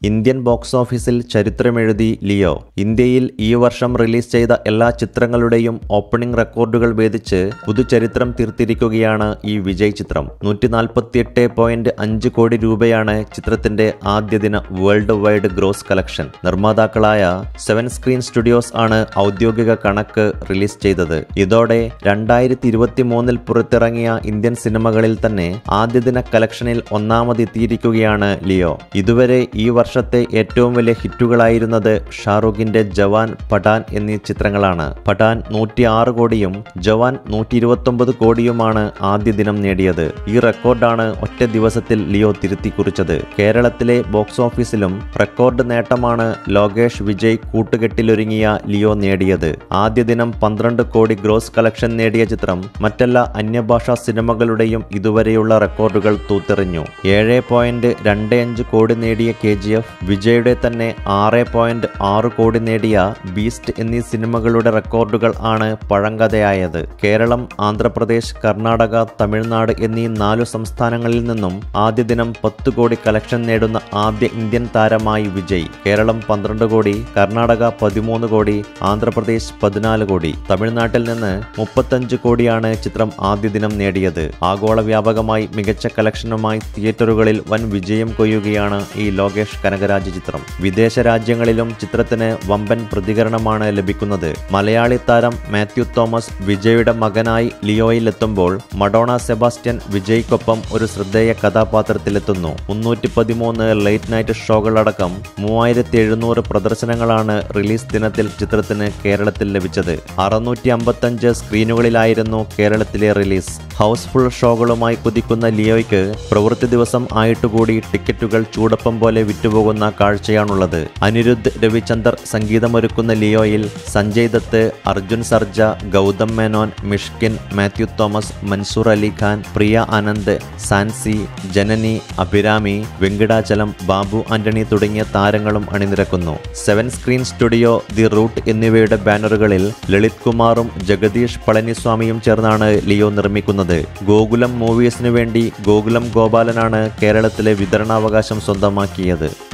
Indian box ഓഫീസിൽ ചരിത്രമെഴുതി Leo ഇന്ത്യയിൽ ഈ വർഷം റിലീസ് ചെയ്ത എല്ലാ ചിത്രങ്ങളുടെയും ഓപ്പണിംഗ് റെക്കോർഡുകൾ ഭേദിച്ച് പുതുചരിത്രം തീർത്തിരിക്കുകയാണ് ഈ വിജയ് ചിത്രം നൂറ്റി നാൽപ്പത്തിയെട്ട് പോയിന്റ് അഞ്ച് കോടി രൂപയാണ് ചിത്രത്തിന്റെ ആദ്യ ദിന വേൾഡ് വൈഡ് ഗ്രോസ് കളക്ഷൻ നിർമ്മാതാക്കളായ സെവൻ സ്ക്രീൻ സ്റ്റുഡിയോസ് ആണ് ഔദ്യോഗിക കണക്ക് റിലീസ് ചെയ്തത് ഇതോടെ രണ്ടായിരത്തി ഇരുപത്തി മൂന്നിൽ പുറത്തിറങ്ങിയ ഇന്ത്യൻ സിനിമകളിൽ തന്നെ ആദ്യ ദിന കളക്ഷനിൽ ഒന്നാമതെത്തിയിരിക്കുകയാണ് ലിയോ ഇതുവരെ ഈ വർഷത്തെ ഏറ്റവും വലിയ ഹിറ്റുകളായിരുന്നത് ഷാറൂഖിന്റെ ജവാൻ പഠാൻ എന്നീ ചിത്രങ്ങളാണ് പഠാൻ നൂറ്റി ആറ് കോടിയും ജവാൻ നൂറ്റി ഇരുപത്തൊമ്പത് കോടിയുമാണ് ആദ്യ ദിനം നേടിയത് ഈ റെക്കോർഡാണ് ഒറ്റ ദിവസത്തിൽ ലിയോ തിരുത്തി കുറിച്ചത് കേരളത്തിലെ ബോക്സ് ഓഫീസിലും റെക്കോർഡ് നേട്ടമാണ് ലോകേഷ് വിജയ് കൂട്ടുകെട്ടിലൊരുങ്ങിയ ലിയോ നേടിയത് ആദ്യ ദിനം പന്ത്രണ്ട് കോടി ഗ്രോസ് കളക്ഷൻ നേടിയ ചിത്രം മറ്റെല്ലാ അന്യഭാഷാ സിനിമകളുടെയും ഇതുവരെയുള്ള റെക്കോർഡുകൾ തൂത്തെറിഞ്ഞു ഏഴ് പോയിന്റ് രണ്ട് അഞ്ച് കോടി നേടിയ കെ ജി എഫ് വിജയുടെ തന്നെ ആറ് പോയിന്റ് ആറ് കോടി നേടിയ ബീസ്റ്റ് എന്നീ സിനിമകളുടെ റെക്കോർഡുകൾ ആണ് പഴങ്കഥയായത് കേരളം ആന്ധ്രാപ്രദേശ് കർണാടക തമിഴ്നാട് എന്നീ നാലു സംസ്ഥാനങ്ങളിൽ നിന്നും ആദ്യ ദിനം പത്ത് കോടി കളക്ഷൻ നേടുന്ന ആദ്യ ഇന്ത്യൻ താരമായി വിജയ് കേരളം പന്ത്രണ്ട് കോടി കർണാടക പതിമൂന്ന് കോടി ആന്ധ്രാപ്രദേശ് പതിനാല് കോടി തമിഴ്നാട്ടിൽ നിന്ന് മുപ്പത്തഞ്ച് കോടിയാണ് ചിത്രം ആദ്യ ദിനം നേടിയത് ആഗോള വ്യാപകമായി മികച്ച കളക്ഷനുമായി തിയേറ്ററുകളിൽ വൻ വിജയം കൊയ്യുകയാണ് ഈ ലോകേഷ് കനകരാജ് ചിത്രം വിദേശ രാജ്യങ്ങളിലും ചിത്രത്തിന് വമ്പൻ പ്രതികരണമാണ് ലഭിക്കുന്നത് മലയാളി താരം മാത്യു തോമസ് വിജയുടെ മകനായി ലിയോയിലെത്തുമ്പോൾ മഡോണ സെബാസ്റ്റ്യൻ വിജയ്ക്കൊപ്പം ഒരു ശ്രദ്ധേയ കഥാപാത്രത്തിലെത്തുന്നു മുന്നൂറ്റി പതിമൂന്ന് ലേറ്റ് നൈറ്റ് ഷോകളടക്കം മൂവായിരത്തി എഴുന്നൂറ് പ്രദർശനങ്ങളാണ് റിലീസ് ദിനത്തിൽ ചിത്രത്തിന് കേരളത്തിൽ ലഭിച്ചത് അറുന്നൂറ്റി അമ്പത്തഞ്ച് സ്ക്രീനുകളിലായിരുന്നു കേരളത്തിലെ റിലീസ് ഹൗസ്ഫുൾ ഷോകളുമായി കുതിക്കുന്ന ലിയോയ്ക്ക് പ്രവൃത്തി ദിവസം ആയിട്ടുകൂടി ടിക്കറ്റുകൾ ചൂടപ്പം പോലെ വിറ്റുപോകുന്ന കാഴ്ചയാണുള്ളത് അനിരുദ്ധ് രവിചന്ദർ സംഗീതമൊരുക്കുന്ന ലിയോയിൽ സഞ്ജയ് ദത്ത് അർജുൻ സർജ ഗൗതം മേനോൻ മിഷ്കിൻ മാത്യു തോമസ് മൻസൂർ അലി ഖാൻ പ്രിയ ആനന്ദ് സാൻസി ജനനി അഭിരാമി വെങ്കിടാചലം ബാബു ആന്റണി തുടങ്ങിയ താരങ്ങളും അണിനിരക്കുന്നു seven screen studio the route എന്നിവയുടെ ബാനറുകളിൽ ലളിത് കുമാറും ജഗദീഷ് പളനിസ്വാമിയും ചേർന്നാണ് ലിയോ നിർമ്മിക്കുന്നത് ഗോകുലം മൂവീസിനു വേണ്ടി ഗോകുലം ഗോപാലനാണ് കേരളത്തിലെ വിതരണാവകാശം സ്വന്തമാക്കിയത്